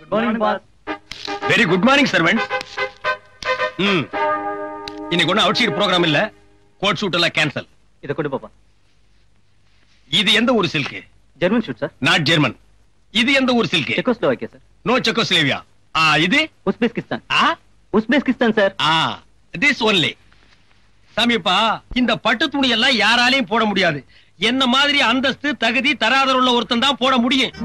Good morning boss very good morning servant ம் இன்னைக்கு ஒன்றும் அவுட் சைடு ப்ரோக்ராம் இல்ல கோட் ஷூட் எல்லாம் கேன்சல் இத கொண்டு பாப்பா இது எந்த ஊர் silk German suit sir not German இது எந்த ஊர் silk Czechoslovakia sir no Czechoslovakia ஆ இது உஸ்பெஸ்கிஸ்தான் ஆ உஸ்பெஸ்கிஸ்தான் சார் ஆ திஸ் ஒன்லி சாமிப்பா இந்த பட்டு துணி எல்லாம் யாராலையும் போட முடியாது என்ன மாதிரி அந்தஸ்து தகுதி தராதர உள்ள ஒருத்தன் தான் போட முடியும்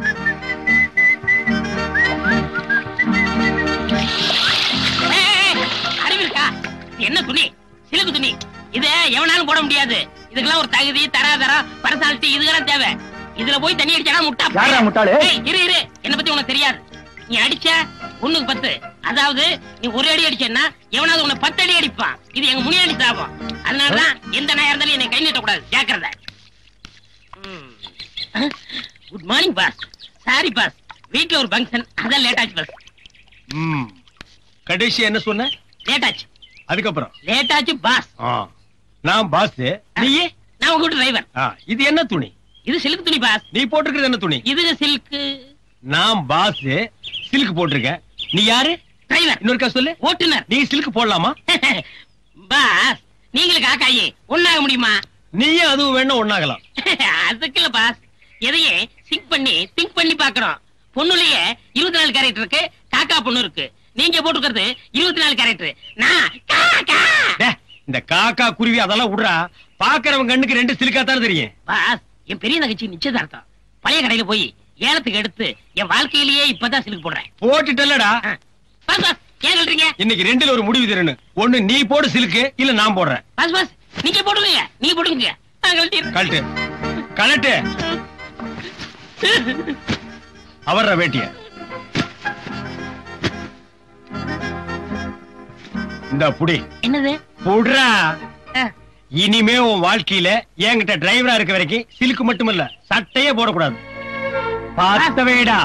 அறிவு இருக்கா இது என்ன துணி சிலுக்கு துணி இத எவனாலும் போட முடியாது இதுக்கெல்லாம் ஒரு தகுதி தராதரம் பர்சனாலிட்டி இதுக்கெல்லாம் தேவை இதுல போய் தண்ணி அடிச்சா முட்டா யாரா முட்டாளு? ஏய், இரு இரு என்ன பத்தி உனக்கு தெரியாது நீ அடிச்ச ஒண்ணுக்கு பத்து அதாவது நீ ஒரு அடி அடிச்சேன்னா எவனாவது உன்னை பத்து அடி அடிப்பான் இது எங்க முனியாண்டி சாபம் அதனாலதான் எந்த நாயா இருந்தாலும் என்னை கை நீட்ட கூடாது ஜாக்கிரதை good morning boss sorry boss வீட்ல ஒரு ஃபங்க்ஷன் அதான் லேட் ஆச்சு பாஸ் ம் கடைசி என்ன சொன்ன லேட் ஆச்சு அதுக்கப்புறம் லேட் ஆச்சு பாஸ் ஆ நான் பாஸ் நீ நான் உங்க வீட்டு டிரைவர் ஆ இது என்ன துணி இது சில்க் துணி பாஸ் நீ போட்டிருக்கிறது என்ன துணி இது சில்க் நான் பாஸ் சில்க் போட்டிருக்கேன் நீ யாரு டிரைவர் இன்னொருக்கா சொல்லு ஓட்டுநர் நீ சில்க் போடலாமா பாஸ் நீங்களும் காக்காயி ஒண்ணாக முடியுமா நீயும் அதுவும் வேணும் ஒண்ணாகலாம் அதுக்கு இல்ல பாஸ் எதையே சிங்க் பண்ணி திங்க் பண்ணி பாக்குறோம் பொண்ணுலயே இருபத்தி நாலு கேரக்டர் இருக்கு காக்கா பொண்ணு இருக்கு நீங்க போட்டுக்கிறது இருபத்தி நாலு கேரக்டர் நான் காக்கா டே, இந்த காக்கா குருவி அதெல்லாம் விடுறா பாக்குறவங்க கண்ணுக்கு ரெண்டு சிலுக்கா தானே தெரியும் பாஸ் என் பெரிய நகைச்சி நிச்சயதார்த்தம் பழைய கடையில போய் ஏலத்துக்கு எடுத்து என் வாழ்க்கையிலேயே இப்பதான் சிலுக்கு போடுறேன் போட்டுட்டல்லடா ஆ. பாஸ் பாஸ் ஏன் சொல்றீங்க இன்னைக்கு ரெண்டுல ஒரு முடிவு தரணும் ஒண்ணு நீ போடு சிலுக்கு இல்ல நான் போடுறேன் பாஸ் பாஸ் நீங்க போடுங்க நீங்க போடுங்க நான் கழட்டிடுறேன். கழட்டு கழட்டு அவர்ற வேட்டிய இந்த புடி என்னது புடுறா ஆ. இனிமே உன் வாழ்க்கையில என்கிட்ட டிரைவரா இருக்க வரைக்கும் சிலுக்கு மட்டுமல்ல சட்டையே போடக்கூடாது பார்த்தவேடா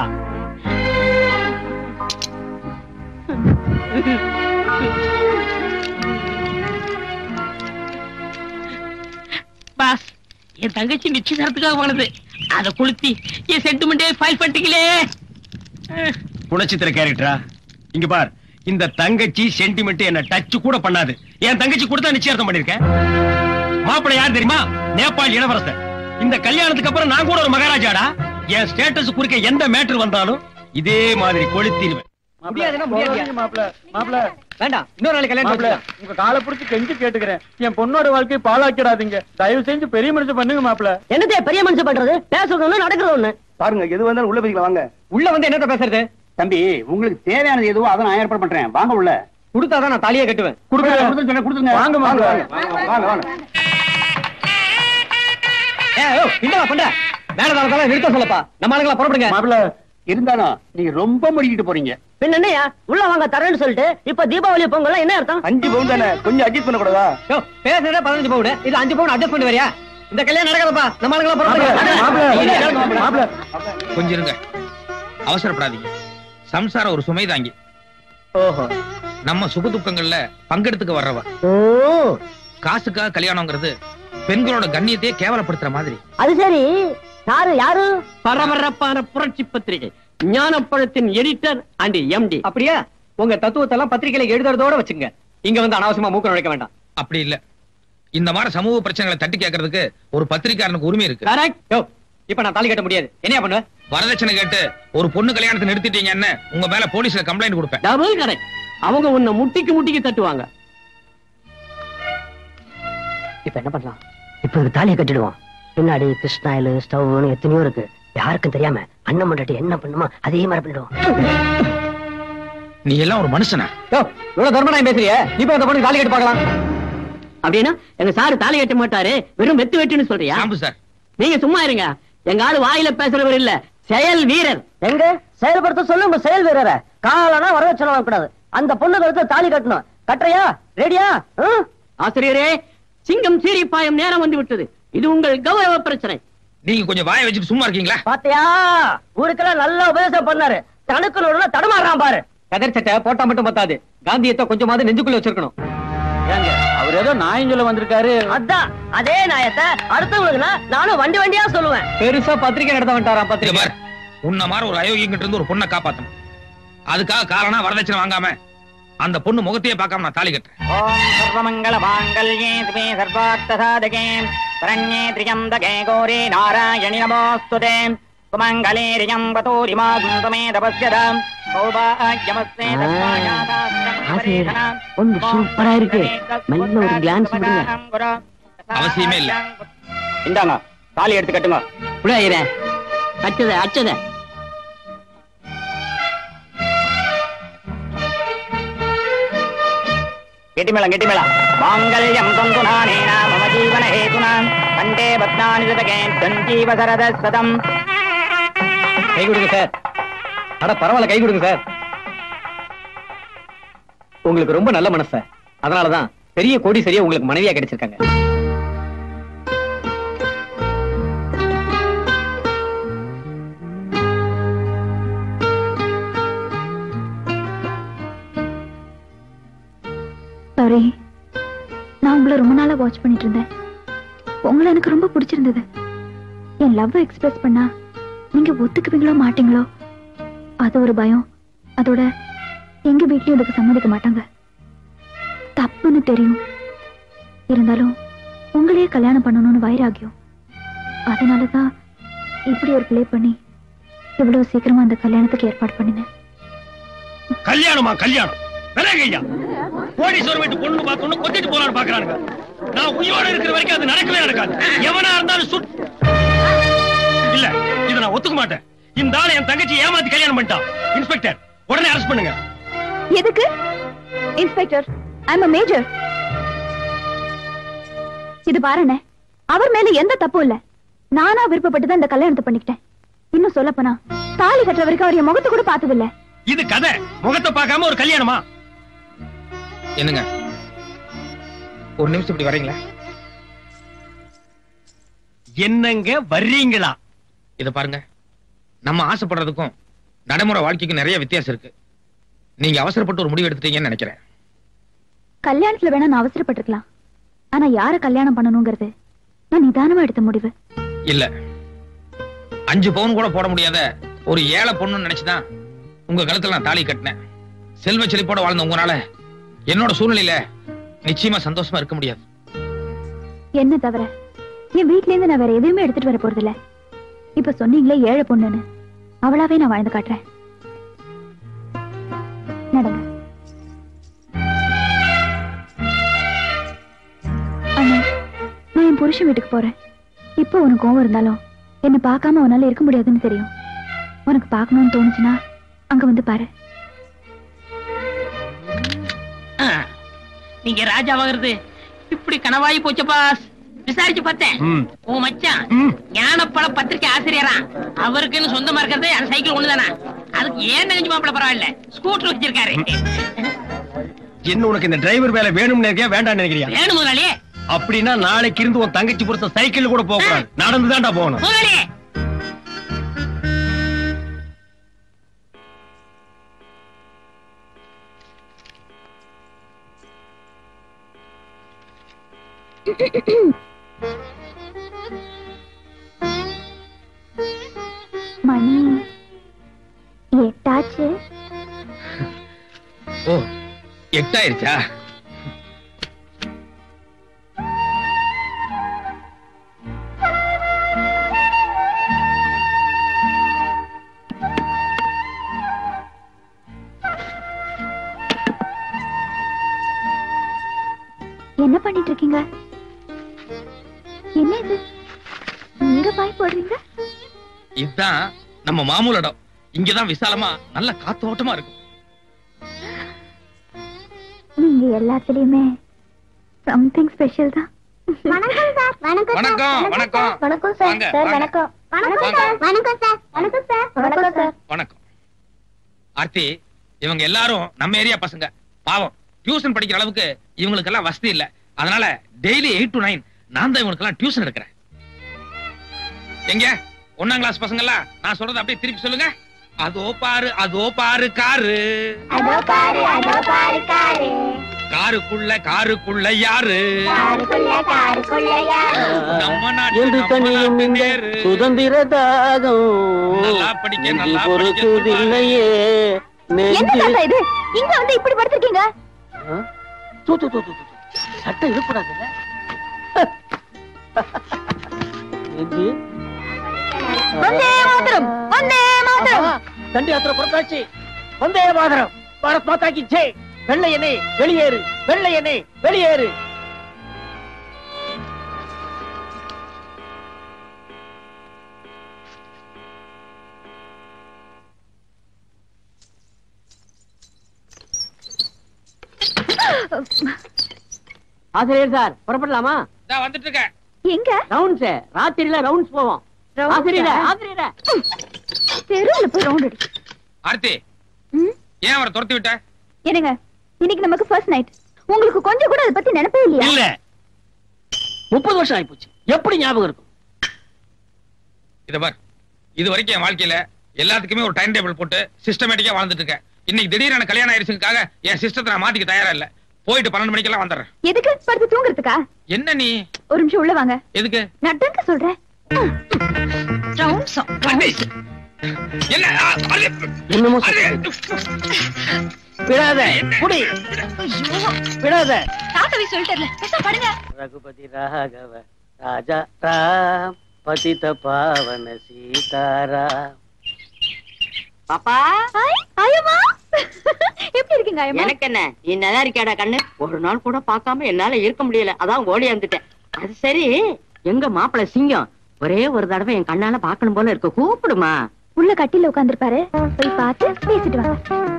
பாஸ் என் தங்கச்சி நிச்சயதார்த்தத்துக்காக வாங்கினது அத கொளுத்தி என் சென்டிமெண்டே ஃபைல் பண்ணிட்டீங்களே குணச்சித்திர கேரக்டரா இங்க பார் இந்த தங்கச்சி சென்டிமெண்ட் என்ன டச் கூட பண்ணாது என் தங்கச்சி கூட தான் நிச்சயார்த்தம் பண்ணிருக்கேன் மாப்பிள்ளை யார் தெரியுமா நேபாள் இளவரசர் இந்த கல்யாணத்துக்கு அப்புறம் நான் கூட ஒரு மகாராஜாடா என் ஸ்டேட்டஸ் குறுக்க எந்த மேட்டர் வந்தாலும் இதே மாதிரி கொளுத்திடுவேன் முடியாதுன்னா முடியாது மாப்ள மாப்ள வேண்டாம் இன்னொரு நாளைக்கு கல்யாணம் மாப்ள பண்ணிக்கலாம். உங்க காலை பிடிச்சி கெஞ்சி கேட்டுக்கிறேன் என் பொண்ணோட வாழ்க்கையை பாழாக்கிடாதீங்க தயவு செஞ்சு பெரிய மனுஷன் பண்ணுங்க மாப்ள என்னதே பெரிய மனுஷன் பண்றது பேசுறது ஒண்ணு நடக்கிறது ஒண்ணு பாருங்க எது வந்தாலும் உள்ள போய்க்கலாம் வாங்க உள்ள வந்து என்னத்த பேசுறது தம்பி உங்களுக்கு தேவையானது எதுவோ அதை நான் ஏற்பாடு பண்றேன் வாங்க உள்ள கொடுத்தாதான் நான் தாலியே கட்டுவேன் கொடுங்க. கொடுத்துருங்க, சொன்னேன், கொடுத்துருங்க. வாங்க, வாங்க வாங்க. வாங்க வாங்க ஏ ஓ என்னடா பண்ற மேலதாளத்தால நிறுத்த சொல்லப்பா நம்ம ஆளுங்களா புறப்படுங்க மாப்ள இருந்தாலும் நீங்க ரொம்ப முடிக்கிட்டு போறீங்க பின்ன என்னையா உள்ள வாங்க தரேன்னு சொல்லிட்டு இப்ப தீபாவளி பொங்கல் என்ன அர்த்தம் அஞ்சு பவுன் தானே கொஞ்சம் அட்ஜஸ்ட் பண்ண கூடாதா யோ பேசுறதே பதினஞ்சு பவுன் இது அஞ்சு பவுன் அட்ஜஸ்ட் பண்ணி வரியா இந்த கல்யாணம் நடக்காதப்பா நம்ம ஆளுங்களா புறப்படுங்க மாப்ள கொஞ்சம் இருங்க அவசரப்படாதீங்க சம்சாரம் ஒரு சுமை தாங்கி ஓஹோ நம்ம சுக துக்கங்கள்ல பங்கெடுத்துக்க வர்றவ ஓ காசுக்காக கல்யாணங்கிறது பெண்களோட கண்ணியத்தையே கேவலப்படுத்துற மாதிரி அது சரி யாரு யாரு பரபரப்பான புரட்சி பத்திரிகை ஞானப்பழத்தின் எடிட்டர் அண்ட் எம்டி அப்படியா உங்க தத்துவத்தை எல்லாம் பத்திரிகையில எழுதுறதோட வச்சுங்க இங்க வந்து அனாவசியமா மூக்க நுழைக்க வேண்டாம் அப்படி இல்ல இந்த மாதிரி சமூக பிரச்சனைகளை தட்டி கேட்கறதுக்கு ஒரு பத்திரிக்காரனுக்கு உரிமை இருக்கு கரெக்ட் யோ இப்ப நான் தாலி கட்ட முடியாது என்னையா பண்ணுவேன் வரதட்சணை கேட்டு ஒரு பொண்ணு கல்யாணத்தை நிறுத்திட்டீங்கன்னு உங்க மேல போலீஸ்ல கம்ப்ளைண்ட் கொடுப்பேன் டபுள் கரெக்ட் அவங்க உன்னை முட்டிக்கு முட்டிக்கு தட்டுவாங்க இப்ப என்ன பண்ணலாம் இப்ப ஒரு தாலியை கட்டிடுவோம் பின்னாடி கிருஷ்ணாயில் ஸ்டவ்னு எத்தனையோ இருக்கு யாருக்கும் தெரியாம அண்ணன் மண்டாட்டி என்ன பண்ணுமோ அதே மாதிரி பண்ணிடுவோம் நீ எல்லாம் ஒரு மனுஷனா யோ இவ்வளவு தர்மநாயம் பேசுறியே நீ போய் அந்த பொண்ணுக்கு தாலி கட்டு பார்க்கலாம் அப்படின்னா எங்க சாரு தாலி கட்ட மாட்டாரு வெறும் வெத்து வெட்டுன்னு சொல்றியா சாம்பு சார் நீங்க சும்மா இருங்க எங்க ஆளு வாயில பேசுறவர் இல்ல செயல் வீரர் எங்க செயல்படுத்த சொல்லு உங்க செயல் வீரர காலனா வரதட்சணை வாங்கக்கூடாது அந்த பொண்ணு கழுத்து தாலி கட்டணும் கட்டுறியா ரெடியா ஆசிரியரே சிங்கம் சீறி பாயும் நேரம் வந்து விட்டது இது உங்கள் கௌரவ பிரச்சனை நீங்க கொஞ்சம் வாயை வச்சுட்டு சும்மா இருக்கீங்களா பாத்தியா ஊருக்கெல்லாம் நல்ல உபதேசம் பண்ணாரு தனக்கு நடுவுல தடுமாறான் பாரு கதர் சட்டை போட்டா மட்டும் பத்தாது காந்தியத்தை கொஞ்சமாவது நெஞ்சுக்குள்ள வச்சிருக்கணும் ஏங்க அவர் ஏதோ நாயஞ்சொல்ல வந்திருக்காரு அதான் அதே நாயத்தை அடுத்தவங்களுக்குனா நானும் வண்டி வண்டியா சொல்லுவேன் பெருசா பத்திரிக்கை நடத்த வந்துட்டாராம் இங்க பத்திரிக்கை பார் உன்ன மாதிரி ஒரு அயோக்கியங்கிட்ட இருந்து ஒரு பொண்ணை காப்பாத்தணும் அதுக்காக காரணம் வரதட்சணை வாங்காம அந்த பொண்ணு முகத்தையே பார்க்காம நான் தாலி கட்டுறேன் ஓம் சர்வமங்கள மாங்கல்யே சிவே சர்வார்த்த சாதகே சரண்யே திரியம்பகே கௌரி நாராயணி நமோஸ்துதே சுமங்கலே ரியம்பதோரி மாதுமே தபஸ்யதாம் சௌபாகியமஸ்தே ஆசிரியர், பொண்ணு சூப்பரா இருக்கு. மெல்ல ஒரு glance விடுங்க. அவசியமே இல்ல. இந்தாங்க தாலி எடுத்து கட்டுங்க புரியாயிரேன் அச்சத அச்சத கெட்டிமேளம் கெட்டிமேளம் மாங்கல்யம் தந்து நானேன மம ஜீவன ஹேதுனா கண்டே பத்னானி சதகே சஞ்சீவ சரத சதம் கை கொடுங்க சார் அட பரவாயில்ல கை கொடுங்க சார் உங்களுக்கு ரொம்ப நல்ல மனசு சார் அதனாலதான் பெரிய கோடீஸ்வரியா உங்களுக்கு மனைவியா கிடைச்சிருக்காங்க சாரி நான் உங்களை ரொம்ப நாளா வாட்ச் பண்ணிட்டு இருந்தேன் உங்களை எனக்கு ரொம்ப பிடிச்சிருந்தது என் லவ் எக்ஸ்பிரஸ் பண்ணா நீங்க ஒத்துக்குவீங்களோ மாட்டீங்களோ அது ஒரு பயம் அதோட எங்க வீட்லயும் இதுக்கு சம்மதிக்க மாட்டாங்க தப்புன்னு தெரியும் இருந்தாலும் உங்களையே கல்யாணம் பண்ணணும்னு வைராகியம் அதனாலதான் இப்படி ஒரு ப்ளே பண்ணி இவ்வளவு சீக்கிரமா அந்த கல்யாணத்துக்கு ஏற்பாடு பண்ணினேன் கல்யாணமா கல்யாணம் விலகையா கோடீஸ்வரம் வீட்டு பொண்ணு பார்த்தோன்னு கொத்திட்டு போலான்னு பாக்குறானுங்க நான் உயிரோட இருக்கிற வரைக்கும் அது நடக்கவே நடக்காது எவனா இருந்தாலும் சுட் இல்ல இத நான் ஒத்துக்க மாட்டேன் இந்த ஆளு என் தங்கச்சி ஏமாத்தி கல்யாணம் பண்ணிட்டான் இன்ஸ்பெக்டர் உடனே அரெஸ்ட் பண்ணுங்க எதுக்கு இன்ஸ்பெக்டர் ஐம் மேஜர் இது பாருண்ணே அவர் மேல எந்த தப்பும் இல்ல நானா விருப்பப்பட்டு தான் இந்த கல்யாணத்தை பண்ணிக்கிட்டேன் இன்னும் சொல்லப் போனா தாலி கட்டுற வரைக்கும் அவர் என் முகத்தை கூட பார்த்தது இல்ல இது கதை முகத்தை பார்க்காம ஒரு கல்யாணமா என்னங்க ஒரு நிமிஷம் இப்படி வரீங்களா என்னங்க வர்றீங்களா இத பாருங்க நம்ம ஆசைப்படுறதுக்கும் நடைமுறை வாழ்க்கைக்கும் நிறைய வித்தியாசம் இருக்கு நீங்க அவசரப்பட்டு ஒரு முடிவு எடுத்துட்டீங்கன்னு நினைக்கிறேன் கல்யாணத்துல வேணா நான் அவசரப்பட்டிருக்கலாம் ஆனா யார கல்யாணம் பண்ணணுங்கிறது நான் நிதானமா எடுத்த முடிவு இல்ல அஞ்சு பவுன் கூட போட முடியாத ஒரு ஏழை பொண்ணுன்னு நினைச்சுதான் உங்க கழுத்துல நான் தாலி கட்டினேன் செல்வ செழிப்போட வாழ்ந்த உங்களால என்னோட சூழ்நிலையில நிச்சயமா சந்தோஷமா இருக்க முடியாது என்ன தவிர என் வீட்ல இருந்து நான் வேற எதுவுமே எடுத்துட்டு வர போறதில்ல இப்ப சொன்னீங்களே ஏழை பொண்ணுன்னு அவளாவே நான் வாழ்ந்து காட்டுறேன் நடங்க அண்ணா நான் என் புருஷன் வீட்டுக்கு போறேன் இப்போ உனக்கு கோவம் இருந்தாலும் என்ன பார்க்காம உன்னால இருக்க முடியாதுன்னு தெரியும் உனக்கு பார்க்கணும்னு தோணுச்சுன்னா அங்க வந்து பாரு ஆ, நீங்க ராஜாவாகிறது இப்படி கனவாயி போச்சு பாஸ் விசாரிச்சு பார்த்தேன் ம். உன் மச்சான் ம். ஞானப்பழ பத்திரிக்கை ஆசிரியரா அவருக்குன்னு சொந்தமா இருக்கிறது அந்த சைக்கிள் ஒண்ணுதானா அதுக்கு ஏன் நெஞ்சு மாப்பிள பரவாயில்ல ஸ்கூட்டர் வச்சிருக்காரு என்ன உனக்கு இந்த டிரைவர் வேலை வேணும்னு நினைக்கிறியா வேண்டாம்னு நினைக்கிறியா வேணும் முதலாளி அப்படின்னா நாளைக்கு இருந்து உன் தங்கச்சி புருஷ சைக்கிள் கூட போக கூடாது நடந்துதான்டா போகணும் முதலாளி மணி எட்டாச்சு ஓ எட்டாயிருச்சா என்ன பண்ணிட்டு இருக்கீங்க என்ன இது நீங்க பாய் போடுறீங்க இதுதான் நம்ம மாமூல் இடம் இங்கதான் விசாலமா நல்ல காத்தோட்டமா இருக்கும் நீங்க எல்லாத்துலயுமே சம்திங் ஸ்பெஷல் தான் வணக்கம் சார் வணக்கம் வணக்கம் வணக்கம் வணக்கம் வாங்க, வாங்க. வணக்கம் சார் வணக்கம் சார் வணக்கம் சார் வணக்கம் சார் வணக்கம் ஆர்த்தி இவங்க எல்லாரும் நம்ம ஏரியா பசங்க பாவம் டியூஷன் படிக்கிற அளவுக்கு இவங்களுக்கு எல்லாம் வசதி இல்ல அதனால டெய்லி எயிட் டு நைன் நான் தான் இவங்களுக்கு எல்லாம் டியூஷன் எடுக்கிறேன் எங்க ஒன்னாம் கிளாஸ் பசங்க எல்லாம் நான் சொல்றதை அப்படியே திருப்பி சொல்லுங்க அதோ பாரு அதோ பாரு காரு அதோ பாரு அதோ பாரு காரு காருக்குள்ள காருக்குள்ள யாரு காருக்குள்ள காருக்குள்ள யாரு நம்ம நாட்டு என்று நம்ம தனியும் நாட்டு இந்த நேரு. சுதந்திர தாகம் நல்லா படிக்க, நெஞ்சில் நல்லா படிக்க பொறுக்குதில்லையே என்ன தாத்தா இது இங்க வந்து இப்படி படுத்திருக்கீங்க தூ தூ தூ தூ தூ. சட்டை இருக்கக்கூடாதுல்ல நெஞ்சு வந்தே மாதரம் வந்தே மாதரம் தண்டி யாத்திரை புறத்தாச்சு வந்தே மாதரம் பாரத் மாதா கி ஜெய் வெள்ளை எண்ணெய் வெளியேறு வெள்ளை எண்ணெய் வெளியேறு ஆசிரியர் சார் புறப்படலாமா இதா வந்துட்டு இருக்கேன் எங்க ரவுண்ட்ஸ் ராத்திரியில ரவுண்ட்ஸ் போவோம் Rounds ஆசிரியர ஆ? ஆசிரியர தெருவுல போய் ரவுண்ட் அடி ஆர்த்தி ம்? ஏன் அவரை துரத்தி விட்ட என்னங்க இன்னைக்கு நமக்கு ஃபர்ஸ்ட் நைட் உங்களுக்கு கொஞ்சம் கூட அதை பத்தி நினைப்பே இல்லையா இல்ல முப்பது வருஷம் ஆயிப்போச்சு எப்படி ஞாபகம் இருக்கும் இத பார் இது வரைக்கும் என் வாழ்க்கையில எல்லாத்துக்குமே ஒரு டைம் டேபிள் போட்டு சிஸ்டமேட்டிக்கா வாழ்ந்துட்டு இருக்கேன் இன்னைக்கு திடீர்னு எனக்கு கல்யாணம் ஆயிருச்சுக்காக என் சிஸ்டத்தை நான் மாத்திக்க தயாரா இல்ல போயிட்டு பன்னெண்டு மணிக்கெல்லாம் வந்துடுறேன் எதுக்கு படுத்து தூங்குறதுக்கா என்ன நீ ஒரு நிமிஷம் உள்ள வாங்க எதுக்கு நட்டங்க சொல்றேன் ரவுண்ட்ஸ் என்ன ஆ, அது, என்னமோ அது, விடாத குடி விடாத தாத்தாவை சொல்லிட்டல பேச படுங்க ரகுபதி ராகவ ராஜா ராம் பதித பாவன சீதாராம் பாப்பா ஹாய் ஆயம்மா எப்படி இருக்கீங்க ஆயம்மா எனக்கு என்ன நீ நல்லா இருக்கியாடா கண்ணு ஒரு நாள் கூட பார்க்காம என்னால இருக்க முடியல அதான் ஓடி வந்துட்டேன் அது சரி எங்க மாப்பிளை சிங்கம் ஒரே ஒரு தடவை என் கண்ணால பாக்கணும் போல இருக்க கூப்பிடுமா உள்ள கட்டில உட்கார்ந்திருப்பாரு போய் பார்த்து பேசிட்டு வாங்க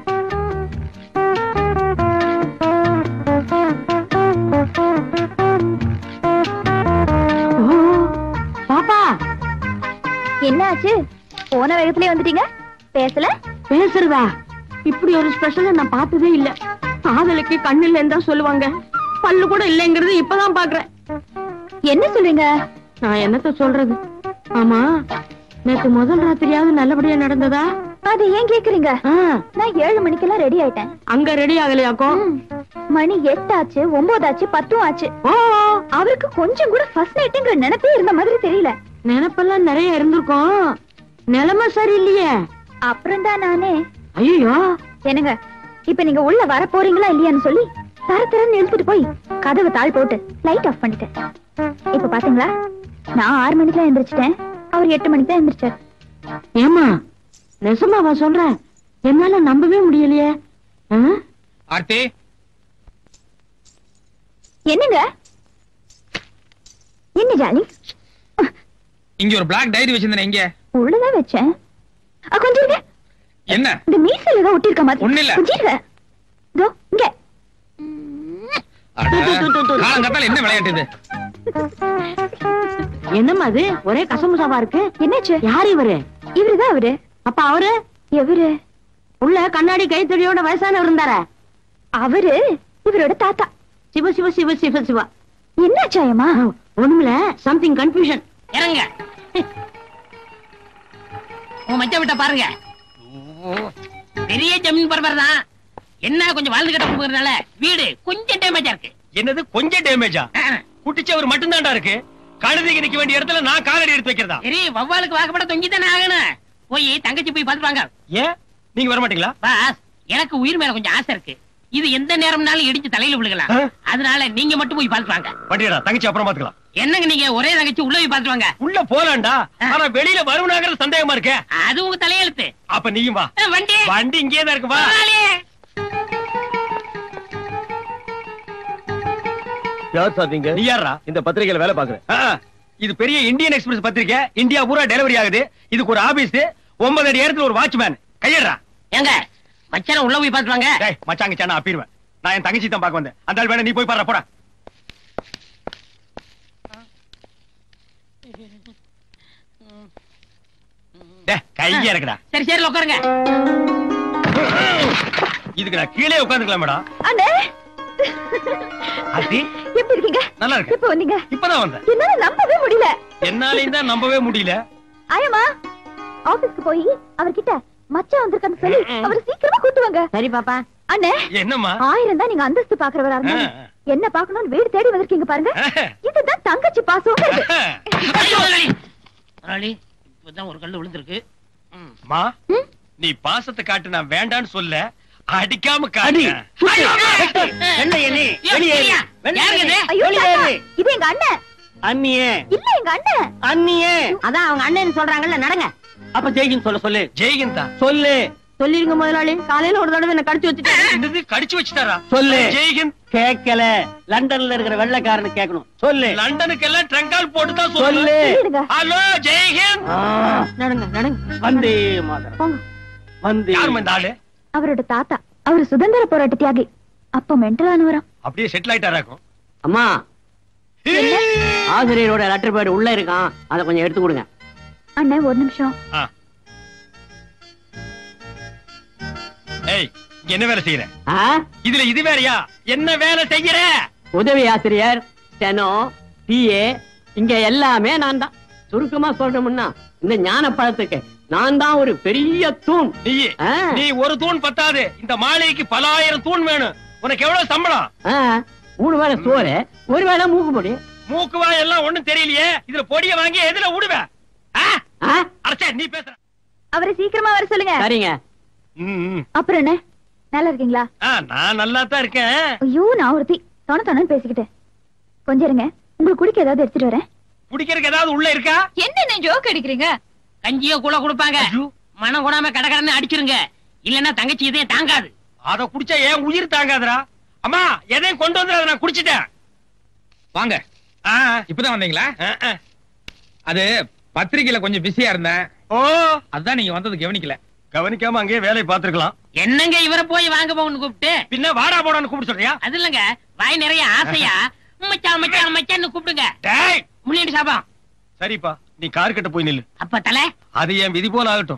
ஓ, பாப்பா என்ன ஆச்சு போன வேகத்திலே வந்துட்டீங்க பேசல பேசுறதா இப்படி ஒரு ஸ்பெஷல் நான் பார்த்ததே இல்ல காதலுக்கு கண்ணு இல்லைன்னு தான் சொல்லுவாங்க பல்லு கூட இல்லைங்கிறது இப்பதான் பாக்குறேன் என்ன சொல்றீங்க நான் என்னத்த சொல்றது ஆமா நேத்து முதல் ராத்திரியாவது நல்லபடியா நடந்ததா அது ஏன் கேக்குறீங்க ஆ, நான் ஏழு மணிக்கெல்லாம் ரெடி ஆயிட்டேன் அங்க ரெடி ஆகலையாக்கும் ம், மணி எட்டாச்சு ஒன்பதாச்சு பத்தும் ஆச்சு ஓ அவருக்கு கொஞ்சம் கூட ஃபர்ஸ்ட் நைட்டுங்கிற நினைப்பே இருந்த மாதிரி தெரியல நினப்பெல்லாம் நிறைய இருந்திருக்கும் நிலைமை சரியில்லையே அப்புறம் தான் நானே ஐயோ என்னங்க இப்ப நீங்க உள்ள வர போறீங்களா இல்லையான்னு சொல்லி தர தரன்னு இழுத்துட்டு போய் கதவை தாழ் போட்டு லைட் ஆஃப் பண்ணிட்டேன் இப்ப பாத்தீங்களா நான் ஆறு மணிக்கு தான் எந்திரிச்சிட்டேன் அவர் எட்டு மணிக்கு தான் எந்திரிச்சார் ஏமா நெசமாவா சொல்றேன் என்னால நம்பவே முடியலையே ஆ? ஆர்த்தி என்னங்க என்ன ஜாலி இங்க ஒரு பிளாக் டைரி வச்சிருந்தேன் இங்க உள்ளதான் வச்சேன் அ, கொஞ்சம் இருங்க என்ன இந்த மீசையில ஏதோ ஒட்டி இருக்க மாதிரி ஒண்ணும் இல்ல. கொஞ்சம் இருங்க இதோ இங்க காலங்கத்தால என்ன விளையாட்டு இது என்னம்மா அது ஒரே கசமுசாவா இருக்கு என்னாச்சு யார் இவரு இவருதான் அவரு அப்ப அவரு எவரு உள்ள கண்ணாடி கைத்தடியோட வயசானவர் இருந்தாரா அவரு இவரோட தாத்தா சிவ சிவ சிவ சிவ சிவா என்னாச்சு ஆயம்மா ஒண்ணுமில்ல சம்திங் கன்ஃபியூஷன் இறங்க உன் மச்ச விட்ட பாருங்க பெரிய ஜமீன் பரபர் தான் என்ன கொஞ்சம் வாழ்ந்து கட்ட போகிறதுனால வீடு கொஞ்சம் டேமேஜா இருக்கு என்னது கொஞ்சம் டேமேஜா ஆ, குட்டிச்சவர் மட்டும்தான்டா இருக்கு கழுதைக்கு நிக்க வேண்டிய இடத்துல நான் காலடி எடுத்து வைக்கிறதா சரி வவ்வாலுக்கு வாக்கப்பட தொங்கி தானே ஆகணும் போய் தங்கச்சி போய் பார்த்துட்டு வாங்க ஏன் நீங்க வர மாட்டீங்களா பாஸ் எனக்கு உயிர் மேல கொஞ்சம் ஆசை இருக்கு இது எந்த நேரம்னாலும் இடிச்சு தலையில விழுகலாம் ஆ? அதனால நீங்க மட்டும் போய் பார்த்துட்டு வாங்க வண்டியடா தங்கச்சி அப்புறம் பாத்துக்கலாம் என்னங்க நீங்க ஒரே தங்கச்சி உள்ள போய் பார்த்துட்டு வாங்க உள்ள போலாம்டா ஆனா வெளியில வருவனாங்கிற சந்தேகமா இருக்கே அது உங்க தலையெழுத்து அப்ப நீயும் வா ஆ, வண்டி வண்டி இங்கே தான் இருக்கு வா முதலாளி. யார் சாதிங்க நீ யாரா இந்த பத்திரிகையில வேலை பாக்குறேன் இது பெரிய இந்தியன் எக்ஸ்பிரஸ் பத்திரிக்கை இந்தியா பூரா டெலிவரி ஆகுது இதுக்கு ஒரு ஆபீஸ் ஒன்பது அடி இடத்துல ஒரு வாட்ச்மேன் கையடா ஏங்க மச்சான உள்ள போய் பார்த்துட்டு வாங்க டேய் மச்சாங்க சானா அப்பிடுவேன் நான் என் தங்கச்சி தான் பார்க்க வந்தேன் அந்த ஆள் வேணா நீ போய் பாரு போடா டேய் கையா இருக்குடா சரி சரி உட்காருங்க இதுக்கு நான் கீழே உட்காந்துக்கலாம் மேடம் அண்ணே ஆர்த்தி எப்படி இருக்கீங்க நல்லா இருக்கு இப்ப வந்தீங்க இப்பதான் வந்தேன் என்னால நம்பவே முடியல என்னாலையும் தான் நம்பவே முடியல ஆயம்மா ஆபீஸ்க்கு போய் அவர்கிட்ட மச்சான் வந்திருக்கான்னு சொல்லி அவர் சீக்கிரமா கூட்டுவாங்க சரி பாப்பா அண்ணே என்னம்மா ஆயிரம் தான் நீங்க அந்தஸ்து பாக்குறவரா இருந்தாலும் ஆ. என்ன பாக்கணும்னு வீடு தேடி வந்திருக்கீங்க பாருங்க இதுதான் தங்கச்சி பாசம் ஐயோ, முதலாளி. முதலாளி இப்பதான் ஒரு கல்லு விழுந்திருக்கு ம். மா நீ பாசத்தை காட்டு நான் வேண்டான்னு சொல்ல அடிக்காம அடி. காட்டு வெள்ளைய நீ வெளியேறு யாருங்க இது? ஐயோ தாத்தா, வெளியேறு இது எங்க அண்ணன் அண்ணியே இல்ல எங்க அண்ணன் அண்ணியே அதான் அவங்க அண்ணன் சொல்றாங்கல்ல நடங்க அப்ப ஜெய்கின் சொல்ல சொல்லு ஜெய்கந்தா சொல்லு சொல்லிருங்க முதலாளி காலையில ஒரு தடவை என்ன கடிச்சு வச்சுட்டேன் என்னது கடிச்சு வச்சுட்டாரா சொல்லு ஜெய்ஹிந்த் கேட்கல லண்டன்ல இருக்கிற வெள்ளைக்காரனு கேட்கணும் சொல்லு லண்டனுக்கு எல்லாம் ட்ரங்கால் போட்டு தான் சொல்லு சொல்லு சொல்லிடுங்க ஹலோ ஜெய்ஹிந்த் ஆ, நடங்க நடங்க வந்தே மாதரம் போங்க வந்தே யாரும்மா இந்த ஆளு அவரோட தாத்தா அவர் சுதந்திர போராட்ட தியாகி அப்ப மென்டல் ஆனவராம் அப்படியே செட்டில் ஆயிட்டாராக்கும் அம்மா ஆசிரியரோட லெட்டர் பேட் உள்ள இருக்கான் அதை கொஞ்சம் எடுத்து கொடுங்க அண்ணன் ஒரு நிமிஷம் ஏய் இங்க என்ன வேலை செய்யற ஆ? இதுல இது வேறயா என்ன வேலை செய்யற உதவி ஆசிரியர் ஸ்டெனோ பிஏ இங்க எல்லாமே நான் தான் சுருக்கமா சொல்லணும்னா இந்த ஞான பழத்துக்கு நான் தான் ஒரு பெரிய தூண் நீ ஆ, நீ ஒரு தூண் பத்தாது இந்த மாளிகைக்கு பல ஆயிரம் தூண் வேணும் உனக்கு எவ்வளவு சம்பளம் ஆ, மூணு வேளை சோறு ஒரு வேளை மூக்கு பொடி மூக்கு வாய் எல்லாம் ஒண்ணும் தெரியலையே இதுல பொடிய வாங்கி எதுல விடுவ ஆ, அரைச்சே நீ பேசுற அவரை சீக்கிரமா வர சொல்லுங்க சரிங்க ம், ம். அப்புறம் என்ன நல்லா இருக்கீங்களா ஆ, நான் நல்லா தான் இருக்கேன் ஐயோ நான் ஒருத்தி தொண தொணன்னு பேசிக்கிட்டேன் கொஞ்சம் இருங்க உங்களுக்கு குடிக்க ஏதாவது எடுத்துட்டு வரேன் குடிக்கிறதுக்கு ஏதாவது உள்ள இருக்கா என்ன ஜோக் அடிக்கிறீங்க கஞ்சியோ கூட கொடுப்பாங்க மனம் கூடாம கடகடன்னு அடிச்சிருங்க இல்லன்னா தங்கச்சி இதே தாங்காது அத குடிச்சா ஏன் உயிர் தாங்காதடா அம்மா எதையும் கொண்டு வந்து அதை நான் குடிச்சிட்டேன் வாங்க ஆ, இப்பதான் வந்தீங்களா ஆ, ஆ. அது பத்திரிக்கையில கொஞ்சம் பிஸியா இருந்தேன் ஓ அதான் நீங்க வந்தது கவனிக்கல கவனிக்காம அங்கேயே வேலையை பார்த்திருக்கலாம் என்னங்க இவரை போய் வாங்க போகணும்னு கூப்பிட்டு பின்ன வாடா போடான்னு கூப்பிட சொல்றியா அது இல்லங்க வாய் நிறைய ஆசையா மச்சான் மச்சான் மச்சான்னு கூப்பிடுங்க டேய் முன்னாடி சாபம் சரிப்பா நீ கார் கிட்ட போய் நில்லு அப்ப தலை அது என் விதி போல ஆகட்டும்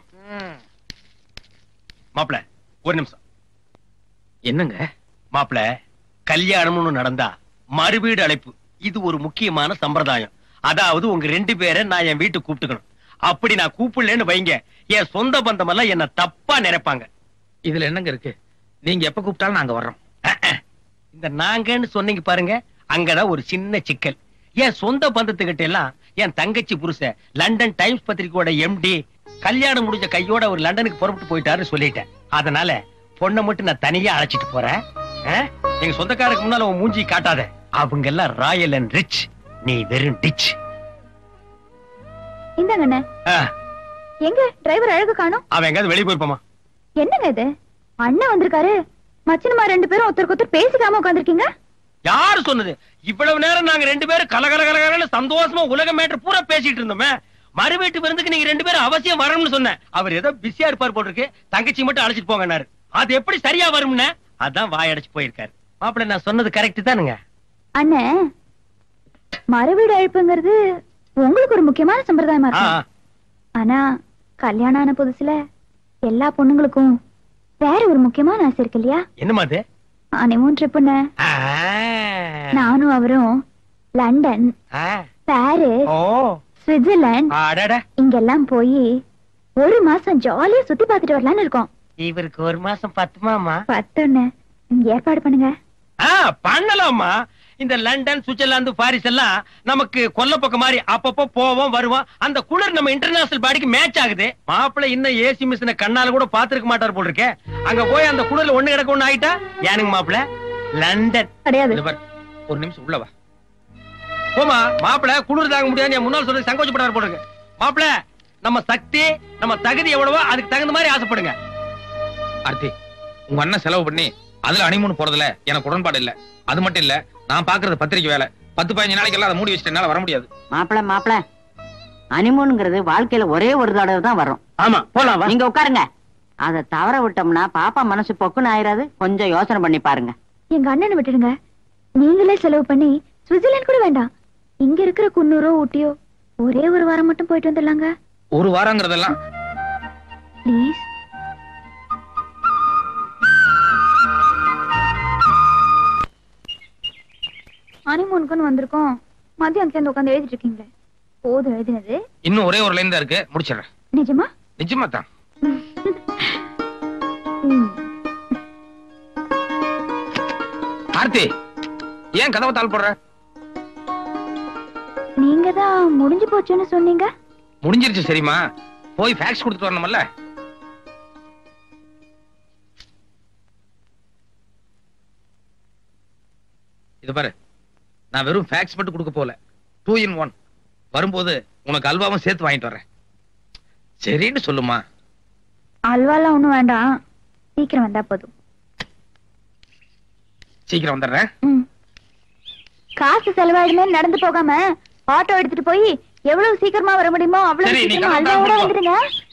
மாப்பிள ஒரு நிமிஷம் என்னங்க மாப்பிள கல்யாணம்னு நடந்தா மறுவீடு அழைப்பு இது ஒரு முக்கியமான சம்பிரதாயம் அதாவது உங்க ரெண்டு பேரை நான் என் வீட்டுக்கு கூப்பிட்டுக்கணும் அப்படி நான் கூப்பிடலன்னு வைங்க என் சொந்த பந்தம் எல்லாம் என்ன தப்பா நினைப்பாங்க இதுல என்னங்க இருக்கு நீங்க எப்ப கூப்பிட்டாலும் நாங்க வர்றோம் அஹ், அஹ். இந்த நாங்கன்னு சொன்னீங்க பாருங்க அங்கதான் ஒரு சின்ன சிக்கல் என் சொந்த பந்தத்துக்கிட்ட எல்லாம் என் தங்கச்சி புருஷன் லண்டன் டைம்ஸ் பத்திரிக்கையோட எம்டி கல்யாணம் முடிஞ்ச கையோட ஒரு லண்டனுக்கு புறப்பட்டு போயிட்டாருன்னு சொல்லிட்டேன் அதனால பொண்ணை மட்டும் நான் தனியா அழைச்சிட்டு போறேன் அஹ்? எங்க சொந்தக்காரருக்கு முன்னால உன் மூஞ்சி காட்டாத அவங்க எல்லாம் ராயல் அண்ட் ரிச் நீ வெறும் டிச் இந்தாங்க அண்ணே எங்க டிரைவர் அழகு காணோம் அவன் எங்காவது வெளியே போயிருப்பாமா என்னங்க இது அண்ணன் வந்திருக்காரு மச்சனமா ரெண்டு பேரும் ஒருத்தருக்கு ஒருத்தர் பேசிக்காம உட்காந்துருக்கீங்க யாரு சொன்னது இவ்வளவு நேரம் நாங்க ரெண்டு பேரும் கலகல கலகலன்னு சந்தோஷமா உலக மேட்டர் பூரா பேசிட்டு இருந்தோமே மறு வீட்டு விருந்துக்கு நீங்க ரெண்டு பேரும் அவசியம் வரணும்னு சொன்னேன் அவர் ஏதோ பிஸியா இருப்பார் போட்டிருக்கு தங்கச்சி மட்டும் அழைச்சிட்டு போங்கன்னாரு அது எப்படி சரியா வரும்னு அதான் வாயடைச்சு போயிருக்காரு மாப்பிள்ள நான் சொன்னது கரெக்ட் தானுங்க அண்ணே மறுவீடு அழைப்புங்கிறது உங்களுக்கு ஒரு முக்கியமான சம்பிரதாயமா ஆ, இருக்கும் ஆனா கல்யாணம் ஆன புதுசுல எல்லா பொண்ணுங்களுக்கும் வேற ஒரு முக்கியமான ஆசை இருக்கு இல்லையா என்னம்மா அது அனிமூன் ட்ரிப்புன்னு ஆ, நானும் அவரும் லண்டன் ஆ, பாரிஸ் ஓ சுவிட்சர்லாந்து அடட இங்கெல்லாம் போய் ஒரு மாசம் ஜாலியா சுத்தி பார்த்துட்டு வரலாம்னு இருக்கோம் இவருக்கு ஒரு மாசம் பத்துமாமா பத்துன்னு ஏற்பாடு பண்ணுங்க ஆ பண்ணலாமா இந்த லண்டன் சுவிட்சர்லாந்து பாரிஸ் எல்லாம் நமக்கு கொல்ல பக்கம் மாதிரி அப்பப்போ போவோம் வருவோம் அந்த குளிர் நம்ம இன்டர்நேஷனல் பாடிக்கு மேட்ச் ஆகுது மாப்பிள்ளை இன்னும் ஏசி மிஷினை கண்ணால கூட பாத்துருக்க மாட்டார் போல் இருக்கே அங்க போய் அந்த குளிர்ல ஒண்ணு கிடக்க ஒண்ணு ஆயிட்டா ஏனுங்க மாப்பிள்ள லண்டன் கிடையாது இது பாரு, ஒரு நிமிஷம் உள்ள வா போமா மாப்பிள்ள குளிர் தாங்க முடியாது என் முன்னால் சொல்லி சங்கோச்சப்படாரு போல் இருக்கு மாப்பிள்ள நம்ம சக்தி நம்ம தகுதி எவ்வளவோ அதுக்கு தகுந்த மாதிரி ஆசைப்படுங்க ஆர்த்தி உங்க அண்ணன் செலவு பண்ணி அதுல அனிமூன் போறதுல எனக்கு உடன்பாடு இல்ல அது மட்டும் இல்ல நான் பாக்குறது பத்திரிக்கை வேலை பத்து பதினஞ்சு நாளைக்கு எல்லாம் அதை மூடி வச்சுட்டு என்னால வர முடியாது மாப்பிள மாப்பிள அனிமூனுங்கிறது வாழ்க்கையில ஒரே ஒரு தடவை தான் வரும் ஆமா போலாம் வா நீங்க உட்காருங்க அதை தவற விட்டோம்னா பாப்பா மனசு பொக்குன்னு ஆயிராது கொஞ்சம் யோசனை பண்ணி பாருங்க எங்க அண்ணனை விட்டுடுங்க நீங்களே செலவு பண்ணி சுவிட்சர்லாந்து கூட வேண்டாம் இங்க இருக்கிற குன்னூரோ ஊட்டியோ ஒரே ஒரு வாரம் மட்டும் போயிட்டு வந்துடலாங்க ஒரு வாரங்கிறதெல்லாம் ப்ளீஸ் ஹனிமூனுக்குன்னு வந்திருக்கோம் மதியம் சேர்ந்து உட்காந்து எழுதிட்டு இருக்கீங்களே போதும் எழுதினது இன்னும் ஒரே ஒரு லைன் தான் இருக்கு முடிச்சிடுறேன் நிஜமா நிஜமா தான் ம். ஆர்த்தி ஏன் கதவை தாள் போடுற நீங்க தான் முடிஞ்சு போச்சுன்னு சொன்னீங்க முடிஞ்சிருச்சு சரிமா போய் ஃபேக்ஸ் கொடுத்துட்டு வரணும்ல இது பாரு நான் வெறும் ஃபேக்ஸ் மட்டும் கொடுக்க போல டூ இன் ஒன் வரும்போது உனக்கு அல்வாவும் சேர்த்து வாங்கிட்டு வரேன் சரின்னு சொல்லுமா அல்வாலாம் ஒண்ணும் வேண்டாம் சீக்கிரம் வந்தா போதும் சீக்கிரம் வந்துடுறேன் ம். காசு செலவாயிடுமே நடந்து போகாம ஆட்டோ எடுத்துட்டு போய் எவ்வளவு சீக்கிரமா வர முடியுமோ அவ்வளவு சரி, நீ சீக்கிரமா கிளம்பு, அல்வாவோட கிளம்பு. வந்துடுங்க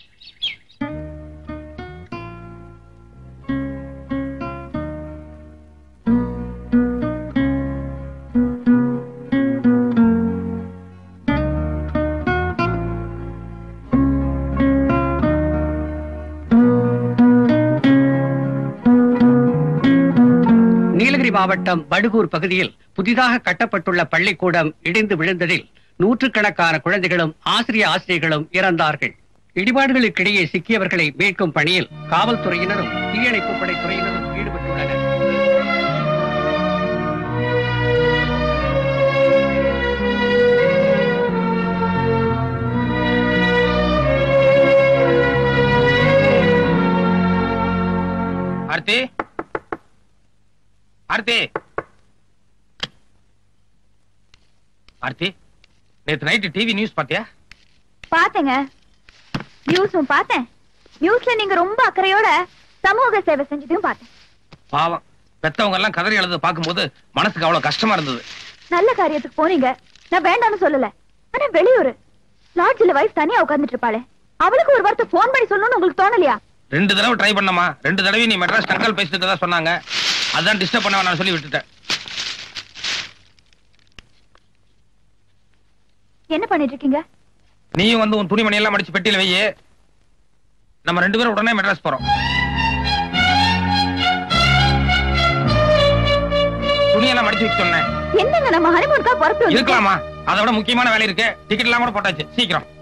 நீலகிரி மாவட்டம் படுகூர் பகுதியில் புதிதாக கட்டப்பட்டுள்ள பள்ளிக்கூடம் இடிந்து விழுந்ததில் நூற்றுக்கணக்கான குழந்தைகளும் ஆசிரிய ஆசிரியர்களும் இறந்தார்கள் இடிபாடுகளுக்கிடையே சிக்கியவர்களை மீட்கும் பணியில் காவல்துறையினரும் தீயணைப்புப் படை துறையினரும் ஈடுபட்டுள்ளனர் ஆர்த்தி ஆர்த்தி ஆர்த்தி நேத்து நைட்டு டிவி நியூஸ் பாத்தியா பாத்தேங்க நியூஸும் பார்த்தேன் நியூஸ்ல நீங்க ரொம்ப அக்கறையோட சமூக சேவை செஞ்சதையும் பார்த்தேன் பாவம் பெத்தவங்க எல்லாம் கதறி எழுத பார்க்கும்போது மனசுக்கு அவ்வளவு கஷ்டமா இருந்தது நல்ல காரியத்துக்கு போனீங்க நான் வேண்டாம்னு சொல்லல ஆனா வெளியூர் லாட்ஜில வைஃப் தனியா உட்கார்ந்துட்டு இருப்பாளே அவளுக்கு ஒரு வார்த்தை போன் பண்ணி சொல்லணும்னு உங்களுக்கு தோணலையா ரெண்டு தடவை ட்ரை பண்ணமா ரெண்டு தடவை நீ மெட்ராஸ் டங்கல் பேசிட்டு தான் சொன்னாங்க அதான் டிஸ்டர்ப் பண்ண வேணாம்னு சொல்லி விட்டுட்டேன் என்ன பண்ணிட்டு இருக்கீங்க நீயும் வந்து உன் துணிமணி எல்லாம் மடிச்சு பெட்டியில வையே நம்ம ரெண்டு பேரும் உடனே மெட்ராஸ் போறோம் துணியெல்லாம் மடிச்சு வைக்க சொன்னேன் என்னங்க நம்ம ஹனிமூனுக்கா புறப்பட்டு வந்திருக்கோம். இருக்கலாமா அதை விட முக்கியமான வேலை இருக்கு டிக்கெட் எல்லாம் கூட போட்டாச்சு சீக்கிரம்